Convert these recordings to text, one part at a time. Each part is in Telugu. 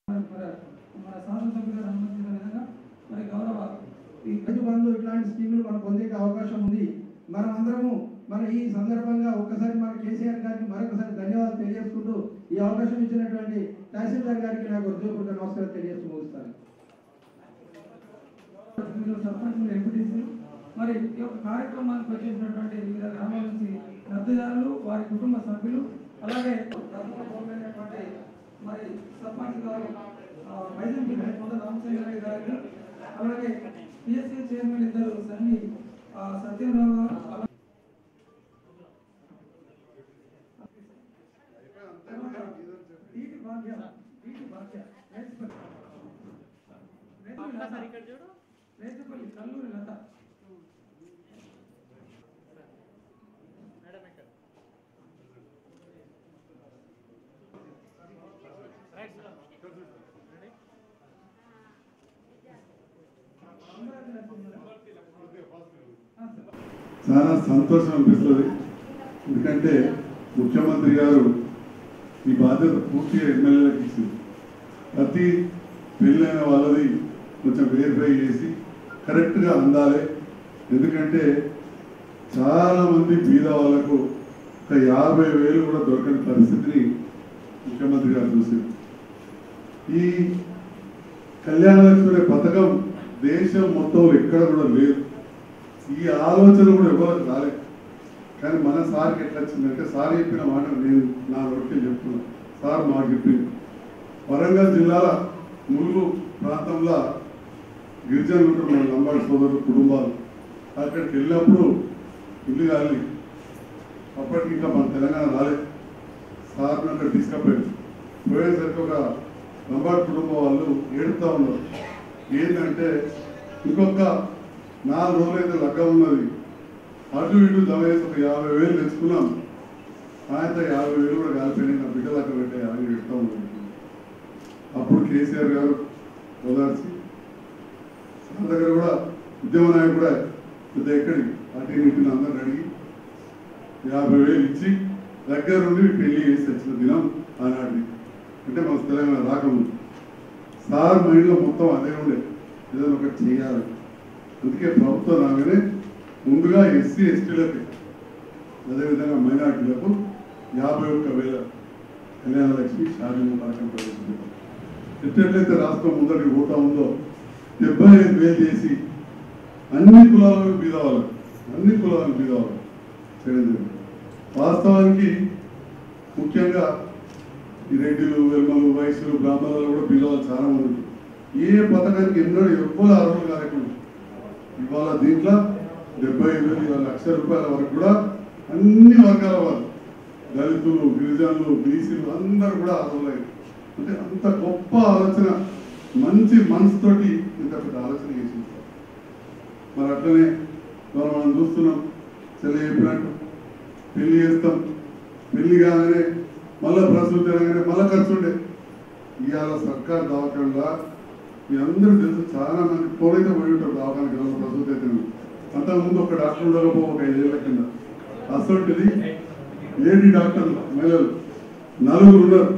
మరి మన శాసనసభ్యులు అనుమతించిన విధంగా మరి గౌరవ ఈ రైతు బంధు ఇట్లాంటి స్కీములు మనం పొందే అవకాశం ఉంది మనం అందరము మన ఈ సందర్భంగా ఒక్కసారి మన కేసీఆర్ గారికి మరొకసారి ధన్యవాదాలు తెలియజేసుకుంటూ ఈ అవకాశం ఇచ్చినటువంటి తహసీల్దార్ గారికి నాకు హృదయపూర్వక నమస్కారం తెలియజేస్తూ ముగిస్తాను ప్రతినిధులు, సర్పంచులు ఎంపీటీసీలు మరి ఈ యొక్క కార్యక్రమానికి వచ్చేసినటువంటి వివిధ గ్రామాల నుంచి లబ్ధిదారులు వారి కుటుంబ సభ్యులు అలాగే ప్రథమ పౌరులైనటువంటి మరి సర్పంచ్ గారు ఆ, వైద్యం కొండ రామచంద్రయ్య గారికి అలాగే పిఎస్సీ చైర్మన్ ఇద్దరు సన్ని ఆ, సత్యరావు గారు అలాగే వీటి భాగ్య వీటి భాగ్య రేచుపల్లి రేచుపల్లి లత. రేచుపల్లి కల్లూరి లత చాలా సంతోషం అనిపిస్తుంది ఎందుకంటే ముఖ్యమంత్రి గారు ఈ బాధ్యత పూర్తిగా ఎమ్మెల్యేలకు ఇచ్చింది ప్రతి పెళ్ళైన వాళ్ళది కొంచెం వెరిఫై చేసి కరెక్ట్గా అందాలి ఎందుకంటే చాలా మంది బీద వాళ్ళకు ఒక యాభై వేలు కూడా దొరకని పరిస్థితిని ముఖ్యమంత్రి గారు చూసింది ఈ కళ్యాణ లక్ష్మి అనే పథకం దేశం మొత్తం ఎక్కడ కూడా లేదు ఈ ఆలోచన కూడా ఎవరికి రాలేదు కానీ మన సార్కి ఎట్లా వచ్చిందంటే సార్ చెప్పిన మాట నేను నా నోటికి చెప్తున్నా సార్ మాకు చెప్పింది వరంగల్ జిల్లాల ములుగు ప్రాంతంలో గిరిజనులు ఉంటారు మన లంబాడి సోదరులు కుటుంబాలు అక్కడికి వెళ్ళినప్పుడు ఇల్లు కాలి అప్పటికి ఇంకా మన తెలంగాణ రాలేదు సార్ని అక్కడ తీసుకపోయారు పోయేసరికి ఒక లంబాడి కుటుంబం వాళ్ళు ఏడుతా ఉన్నారు ఏంటంటే ఇంకొక నాలుగు రోజులైతే లగ్గం ఉన్నది అటు ఇటు జమ చేసి ఒక యాభై వేలు తెచ్చుకున్నాం ఆయనతో యాభై వేలు కూడా కాలిపోయినాయి నా బిడ్డలు అక్కడ పెట్టాయి అని చెప్తా ఉన్నాడు అప్పుడు కేసీఆర్ గారు ఓదార్చి సార్ దగ్గర కూడా ఉద్యమ నాయకుడు కూడా పెద్ద ఎక్కడి అటు ఇటు అందరిని అడిగి యాభై వేలు ఇచ్చి దగ్గర నుండి పెళ్లి చేసి వచ్చిన దినం ఆనాటి అంటే మన తెలంగాణ రాకముందు సార్ మైండ్లో మొత్తం అదే ఉండే ఏదైనా ఒకటి చేయాలి అందుకే ప్రభుత్వం రాగానే ముందుగా ఎస్సీ ఎస్టీలకి అదేవిధంగా మైనార్టీలకు యాభై ఒక్క వేల కళ్యాణ లక్ష్మి షాదీ పథకం ప్రవేశపెట్టారు ఎట్లయితే రాష్ట్రం ముందరికి పోతా ఉందో డెబ్బై ఐదు వేలు చేసి అన్ని కులాలను బీదవాళ్ళు అన్ని కులాలను బీదవాళ్ళు చేయడం జరిగింది వాస్తవానికి ముఖ్యంగా ఈ రెడ్డిలు వెల్మలు వయసులు బ్రాహ్మణులు కూడా బీదవాళ్ళు చాలా మంది ఉన్నారు. ఏ పథకానికి ఎన్నో ఎవ్వరు అర్హులు కాలేకుండా ఇవాళ దీంట్లో డెబ్బై ఐదు వేలు ఇవాళ లక్ష రూపాయల వరకు కూడా అన్ని వర్గాల వారు దళితులు గిరిజనులు బీసీలు అందరూ కూడా అర్హులయ్యారు అంటే అంత గొప్ప ఆలోచన మంచి మనసుతోటి ఇంత పెద్ద ఆలోచన చేసింది సార్. మరి అట్లనే ఇవాళ మనం చూస్తున్నాం చెల్లి చెప్పినట్టు పెళ్లి చేస్తాం పెళ్లి కాగానే మళ్ళీ ప్రసూతి అనగానే మళ్ళీ ఖర్చు ఉండే ఇవాళ సర్కార్ దవాఖానలా మీ అందరూ తెలుసు చాలా మంది పోలైతే పోయి ఉంటారు దవాఖానకి ఎవరు ప్రసూతి అయితే అంతకుముందు ఒక డాక్టర్ ఉండకపో ఒక ఐదేళ్ల కింద అసొంటిది లేడీ డాక్టర్లు మహిళలు నలుగురు ఉన్నారు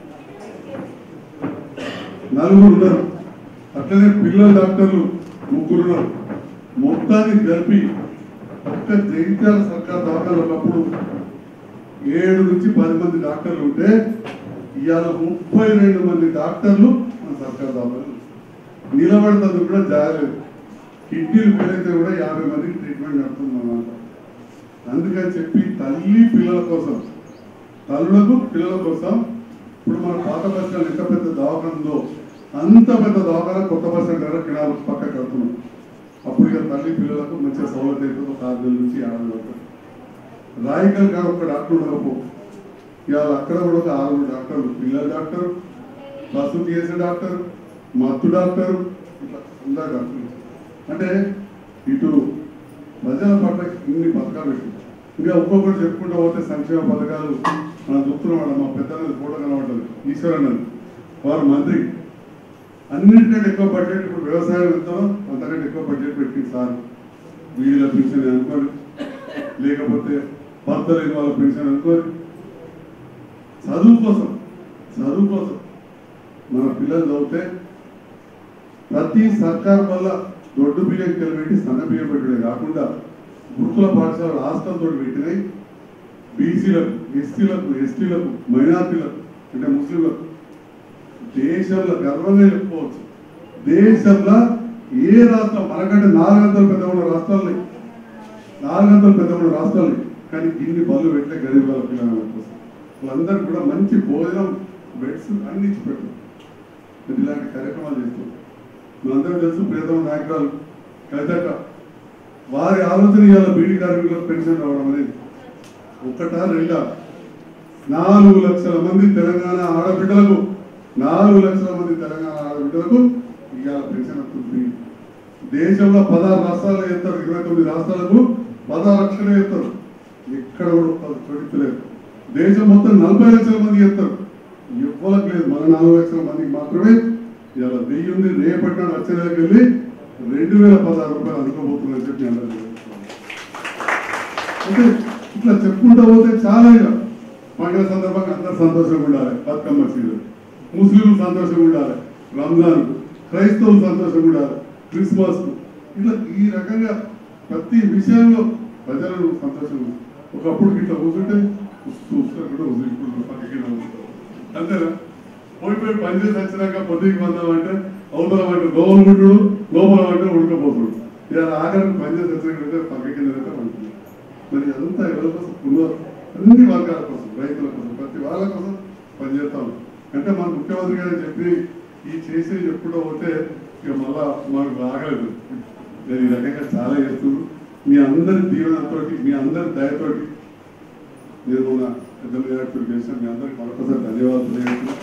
నలుగురు ఉన్నారు అట్లనే పిల్లల డాక్టర్లు ముగ్గురు ఉన్నారు మొత్తాన్ని కలిపి ఒక్క జగిత్యాల సర్కార్ దవాఖాన ఒకప్పుడు ఏడు నుంచి పది మంది డాక్టర్లు ఉంటే ఇవాళ ముప్పై రెండు మంది డాక్టర్లు మన సర్కార్ దవాఖాన నిలబడతందుకు కూడా జాగలేదు కిడ్నీలు పెరిగితే కూడా యాభై మందికి ట్రీట్మెంట్ నడుతుంది మన దాంట్లో. అందుకని చెప్పి తల్లి పిల్లల కోసం తల్లులకు పిల్లల కోసం ఇప్పుడు మన పాత బస్ స్టాండ్ ఎంత పెద్ద దవాఖాన ఉందో అంత పెద్ద దవాఖాన కొత్త బస్ స్టాండ్ దగ్గర కినాలు పక్క కడుతున్నాం అప్పుడు ఇక తల్లి పిల్లలకు మంచిగా సౌలభ్యం అవుతుంది ఒక ఆరు నెలల నుంచి ఏడాది వరకు రాయకల్ కాడ ఒక డాక్టర్ ఉండకపో ఇవాళ అక్కడ కూడా ఒక ఆరుగురు డాక్టర్లు పిల్లల డాక్టర్ ప్రసూతి చేసే డాక్టర్ మత్తు డాక్టర్ ఇట్లా అందరు డాక్టర్లు అంటే ఇటు ప్రజల పట్ల ఇన్ని పథకాలు పెట్టి ఇంకా ఒక్కొక్కటి చెప్పుకుంటూ పోతే సంక్షేమ పథకాలు మనం చూస్తున్నాం మా పెద్దలు ఫోటో కనబడ్డది ఈశ్వరన్నది వారు మంత్రి అన్నిటికంటే ఎక్కువ బడ్జెట్ ఇప్పుడు వ్యవసాయం ఎంతో అంతకంటే ఎక్కువ బడ్జెట్ పెట్టింది సార్ వీళ్ళ పెన్షన్ అనుకోని లేకపోతే భర్త లేని వాళ్ళ పెన్షన్ అనుకోని చదువు కోసం చదువు కోసం మన పిల్లలు చదివితే ప్రతి సర్కార్ వల్ల దొడ్డు బియ్యం పెట్టి సన్న బియ్యం పెట్టడే కాకుండా గురుకుల పాఠశాల రాష్ట్రంతో పెట్టినాయి బీసీలకు ఎస్సీలకు ఎస్టీలకు మైనార్టీలకు అంటే ముస్లింలకు దేశంలో గర్వంగా చెప్పుకోవచ్చు దేశంలో ఏ రాష్ట్రం మనకంటే నాలుగంతలు పెద్ద ఉన్న రాష్ట్రాలు నాలుగంతలు పెద్ద ఉన్న రాష్ట్రాలు కానీ ఇన్ని బళ్ళు పెట్టలే గరీబ్ వాళ్ళ పిల్లల కోసం వాళ్ళందరూ కూడా మంచి భోజనం బెడ్స్ అన్ని ఇచ్చి పెట్టారు మరి ఇలాంటి కార్యక్రమాలు చేస్తాం మనందరం తెలుసు ప్రియతమ నాయకురాలు కవితక్క వారి ఆలోచన ఇవాళ బీడీ కార్మికులకు పెన్షన్ రావడం అనేది ఒకటా రెండా నాలుగు లక్షల మంది తెలంగాణ ఆడబిడ్డలకు నాలుగు లక్షల మంది తెలంగాణ ఆడబిడ్డలకు ఇవాళ పెన్షన్ వస్తుంది దేశంలో పదహారు రాష్ట్రాలు చేస్తారు ఇరవై తొమ్మిది రాష్ట్రాలకు పదహారు లక్షలు చేస్తారు ఎక్కడ కూడా ఒక్క చోటికి లేదు దేశం మొత్తం నలభై లక్షల మంది చేస్తారు ఎవ్వరికి లేదు మన నాలుగు లక్షల మందికి మాత్రమే ఇలా వెయ్యి ఉంది రేపటి నాడు వచ్చే నెలకి వెళ్ళి రెండు వేల పదహారు రూపాయలు అందుకోబోతుందని చెప్పి నేను అందరికీ చెప్తున్నాను. అంటే ఇట్లా చెప్పుకుంటూ పోతే చాలా ఇక పండుగ సందర్భంగా అందరు సంతోషంగా ఉండాలి బతుకమ్మ సీజన్ ముస్లింలు సంతోషంగా ఉండాలి రంజాన్ క్రైస్తవులు సంతోషంగా ఉండాలి క్రిస్మస్ ఇట్లా ఈ రకంగా ప్రతి విషయంలో ప్రజలను సంతోషంగా ఒకప్పుడు ఇట్లా కూర్చుంటే చూస్తారు కూడా ఇప్పుడు పక్కకి నవ్వుతారు. అంతేనా పోయి పోయి పని చేసి వచ్చినాక పొద్దుకి పొందామంటే అవతల అంటే గవర్నమెంట్ లోపల అంటే ఉడకపోతుడు ఇలా ఆఖరికి పని చేసి వచ్చినాకంటే పక్కకి నిలబెట్టే ఉంటుంది మరి అదంతా ఎవరి కోసం పునర్ అన్ని వర్గాల కోసం రైతుల కోసం ప్రతి వాళ్ళ కోసం పనిచేస్తాం అంటే మన ముఖ్యమంత్రి గారు చెప్పి ఈ చేసి చెప్పుకుంటూ పోతే ఇక మళ్ళా మాకు ఆగలేదు నేను ఈ రకంగా చాలా చేస్తున్నాను మీ అందరి దీవెనతో మీ అందరి దయతోటి నేను మొన్న పెద్దలు గారితో చేశాను మీ అందరికి మరొకసారి ధన్యవాదాలు తెలియజేస్తున్నాను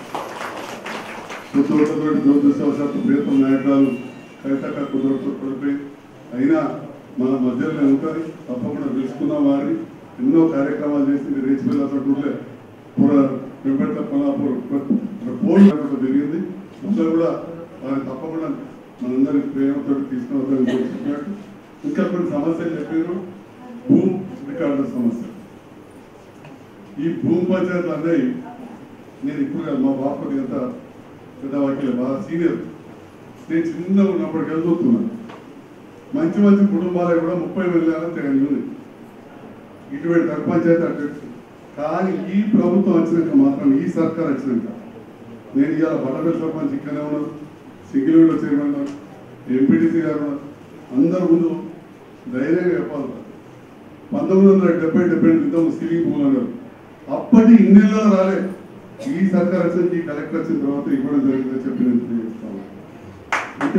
కుటుంబంతో దురదృష్టవశాత్తు ప్రియతమ నాయకురాలు కవితక కుదరతో పడిపోయి అయినా మన మధ్యలోనే ఉంటుంది తప్పకుండా పిలుచుకున్న వారిని ఎన్నో కార్యక్రమాలు చేసి మీరు రేచిపోయిన ఊర్లే పూర వెంపట్ల కొల్లాపూర్ పోల్ జరిగింది అందులో కూడా వారిని తప్పకుండా మనందరి ప్రేమతో తీసుకుని చెప్పినట్టు ఇంకా కొన్ని సమస్యలు చెప్పారు భూ రికార్డు సమస్య ఈ భూమి పంచాయతీలు అనేవి నేను ఇప్పుడు కాదు, మా బాపకి ఎంత పెద్ద వాక్యలే బాగా సీనియర్ నేను చిన్నగా ఉన్నప్పటికీ చదువుతున్నాను మంచి మంచి కుటుంబాలకు కూడా ముప్పై వేల తెగని ఉంది ఇటువంటి గర్ పంచాయతీ అధ్యక్షుడు కానీ ఈ ప్రభుత్వం వచ్చినాక మాత్రం ఈ సర్కార్ వచ్చినాక నేను ఇవాళ బట్టబెల్ సర్పంచ్ ఇక్కడే ఉన్నారు సింగిల్ చైర్మన్ ఉన్నారు ఎంపీటీసీ గారు ఉన్నారు అందరు ముందు ధైర్యంగా చెప్పాలి పంతొమ్మిది వందల డెబ్బై డెబ్బై ఎనిమిది సీలింగ్ పూల్ అన్నారు అప్పటి ఇన్నేళ్ళలో రాలే ఈ సర్కార్ వచ్చిన ఈ కలెక్టర్ వచ్చిన తర్వాత ఇవ్వడం జరిగిందని చెప్పి నేను తెలియజేస్తాను అంటే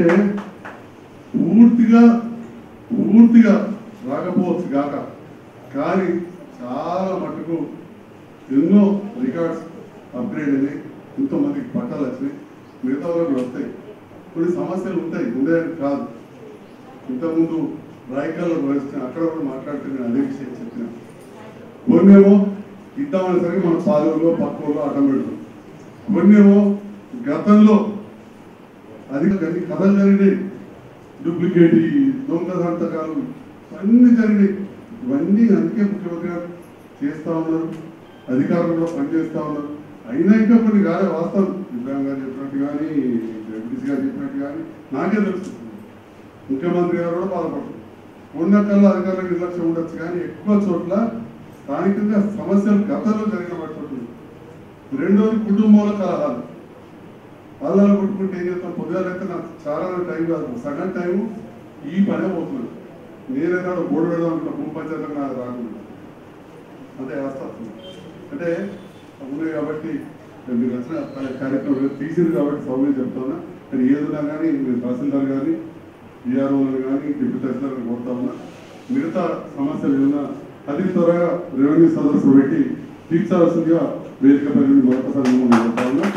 పూర్తిగా పూర్తిగా రాకపోవచ్చు కాక కానీ చాలా మటుకు ఎన్నో రికార్డ్స్ అప్గ్రేడ్ అయినాయి ఎంతో మందికి పట్టాలు వచ్చినాయి మిగతా వాళ్ళకు కూడా వస్తాయి కొన్ని సమస్యలు ఉంటాయి ఉండేది కాదు ఇంతకుముందు రాయకాల్లో వచ్చిన అక్కడ కూడా మాట్లాడితే నేను అదే విషయం చెప్పిన కొన్నేమో ఇద్దామని సరే మన పాలూరులో పక్కూరులో అడ్డం పెడతాం కొన్నేమో గతంలో అది అన్ని కథలు జరిగినాయి డూప్లికేట్ ఈ దొంగ సంతకాలు అన్ని జరిగినాయి ఇవన్నీ అందుకే ముఖ్యమంత్రి గారు చేస్తా ఉన్నారు అధికారులు కూడా పనిచేస్తా ఉన్నారు అయినా ఇంకా కొన్ని కాలే వాస్తవం ఇబ్రాహిం గారు చెప్పినట్టు కానీ జగదీష్ గారు చెప్పినట్టు కానీ నాకే తెలుసు ముఖ్యమంత్రి గారు కూడా బాధపడుతున్నారు ఉన్న కల్లా అధికారుల నిర్లక్ష్యం ఉండొచ్చు కానీ ఎక్కువ చోట్ల స్థానికంగా సమస్యలు గతంలో జరిగిన పట్టుకుంటుంది రెండోది కుటుంబంలో కలహాలు వాళ్ళని కొట్టుకుంటే ఏం చేస్తాం పొద్దుగాలైతే నాకు చాలా టైం కాదు సగం టైం ఈ పనే పోతున్నాను నేనైనా బోర్డు పెడదాం అనుకున్న భూమి పంచాయతీ నాకు రాకుండా అంటే వేస్తాను అంటే ఉన్నాయి కాబట్టి మీరు వచ్చిన కార్యక్రమం తీసింది కాబట్టి సౌమ్యం చెప్తాను కానీ ఏదన్నా కానీ నేను తహసీల్దార్ కానీ ఈఆర్ఓలను కానీ డిప్యూటీ తహసీల్దార్ కోరుతా ఉన్నా మిగతా సమస్యలు ఏమన్నా అది త్వరగా రెవెన్యూ సదస్సు పెట్టి తీర్చాల్సిందిగా వేదిక పరిధి మరొకసారి మిమ్మల్ని కోరుతా ఉన్నా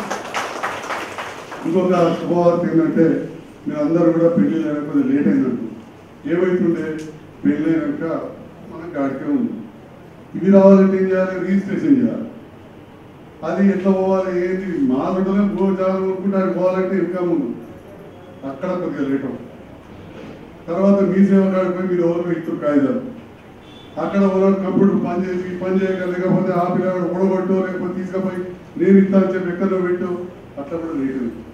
ఇంకొక శుభవార్త ఏంటంటే మీరు అందరూ కూడా పెళ్లి అయినా కొంచెం లేట్ అయిందంటు ఏమైతుండే పెళ్లి అయినాక మన గాడికే ఉంది ఇవి రావాలంటే ఏం చేయాలి రిజిస్ట్రేషన్ చేయాలి అది ఎట్లా పోవాలి ఏంటి మా దొడ్డలే భూజాలు అనుకుంటే అది పోవాలంటే ఇంకా ముందు అక్కడ కొద్దిగా లేట్ అవుతుంది తర్వాత మీ సేవ కాడికి పోయి మీరు ఎవరు ఇస్తారు కాగితాలు అక్కడ వాళ్ళు కంప్యూటర్ పని చేసి ఈ పని చేయక లేకపోతే ఆ పిల్లగాడు ఓడగొట్టు లేకపోతే తీసుకుపోయి నేను ఇస్తాను చెప్పి ఎక్కడో పెట్టు అట్లా కూడా లేట్ అవుతుంది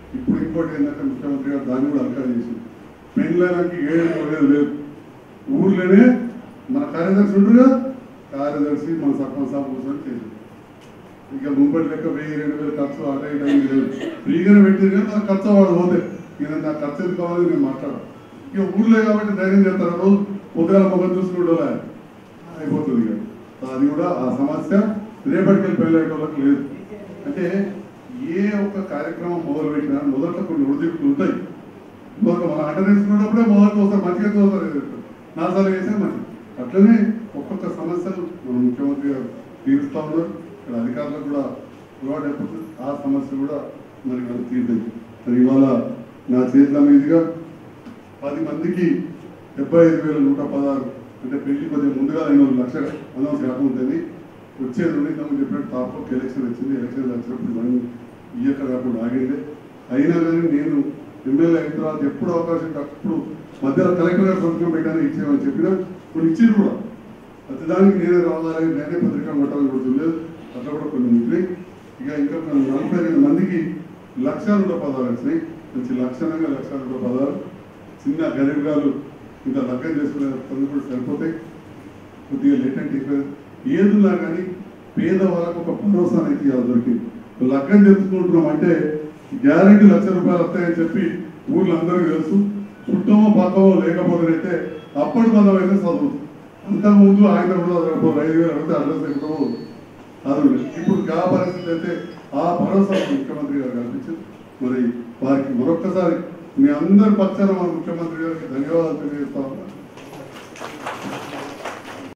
ఇప్పుడు ఇంకోటి ఏంటంటే ముఖ్యమంత్రి గారు దాన్ని కూడా అల్కా చేసింది పెళ్ళడానికి ఏడు లేదు లేదు ఊర్లోనే మన కార్యదర్శి ఉండరుగా కార్యదర్శి మన సర్పంచ్ సాబ్ కూర్చొని చేసింది ఇక ముంబటి లెక్క వెయ్యి రెండు వేలు ఖర్చు అటు ఇటు అయింది లేదు ఫ్రీగానే పెట్టింది కానీ నాకు ఖర్చు వాడు పోతే నేను నాకు ఖర్చు ఎందుకు కావాలి నేను మాట్లాడాను ఇక ఊర్లే కాబట్టి ధైర్యం చేస్తారు రోజు పొద్దుగాల ముఖం చూసుకుంటా అయిపోతుంది ఇక సో అది కూడా ఆ సమస్య రేపటికెళ్ళి పెళ్ళేటోళ్ళకి లేదు అంటే ఏ ఒక్క కార్యక్రమం మొదలు పెట్టినా మొదట్లో కొన్ని ఒడిదిక్కులు ఉంటాయి మొదట మన ఆట నేర్చుకున్నప్పుడే మొదటి వస్తారు మంచిగా చూస్తారు నాసాలు వేసే మంచి అట్లనే ఒక్కొక్క సమస్యలు మన ముఖ్యమంత్రి గారు తీరుస్తూ ఉన్నారు ఇక్కడ అధికారులకు కూడా అలవాటు అయిపోతుంది ఆ సమస్య కూడా మరి వాళ్ళు తీరుతుంది మరి ఇవాళ నా చేతుల మీదుగా పది మందికి డెబ్బై ఐదు వేల నూట పదహారు అంటే పెళ్లి కొద్దిగా ముందుగా రెండు వందల లక్షలు అనౌన్స్ కాకుంటుంది వచ్చేది ఉండి ఇంతకుముందు చెప్పినట్టు తాపకు ఎలక్షన్ వచ్చింది ఎలక్షన్ వచ్చినప్పుడు మనం ఇయ్యక కాకుండా ఆగింది అయినా కానీ నేను ఎమ్మెల్యే అయిన తర్వాత ఎప్పుడు అవకాశం ఉంటే అప్పుడు మధ్యలో కలెక్టర్ గారు సంతకం పెట్టాను ఇచ్చేయమని చెప్పినా కొన్ని ఇచ్చింది కూడా ప్రతిదానికి నేనే రావాలి నేనే పత్రిక కొట్టాలని కూడా చూడలేదు అట్లా కూడా కొన్ని మిగిలినాయి ఇక ఇంకా కొన్ని నలభై రెండు మందికి లక్ష నూట పదహారు వచ్చినాయి మంచి లక్షణంగా లక్ష నూట పదహారు చిన్న గరీబ్గాలు ఇంకా లగ్గం చేసుకునే పనులు కూడా సరిపోతాయి కొద్దిగా లేటెంట్ అయిపోయింది ఏదున్నా కానీ పేదవాళ్ళకు ఒక భరోసా అనేది ఇవాళ దొరికింది లగ్గం చేసుకుంటున్నాం అంటే గ్యారెంటీ లక్ష రూపాయలు వస్తాయని చెప్పి ఊర్లో అందరికీ తెలుసు చుట్టమో పక్కమో లేకపోతే అప్పటి మనం అయితే చదువు అంతకు ముందు ఆయన కూడా చదవకపోరు ఐదు వేలు అడిగితే అడ్రస్ ఎక్కడో చదువు ఇప్పుడు గా పరిస్థితి అయితే ఆ భరోసా ముఖ్యమంత్రి గారు కల్పించారు మరి వారికి మరొక్కసారి మీ అందరి పక్షాన మన ముఖ్యమంత్రి గారికి ధన్యవాదాలు తెలియజేస్తా ఉన్నా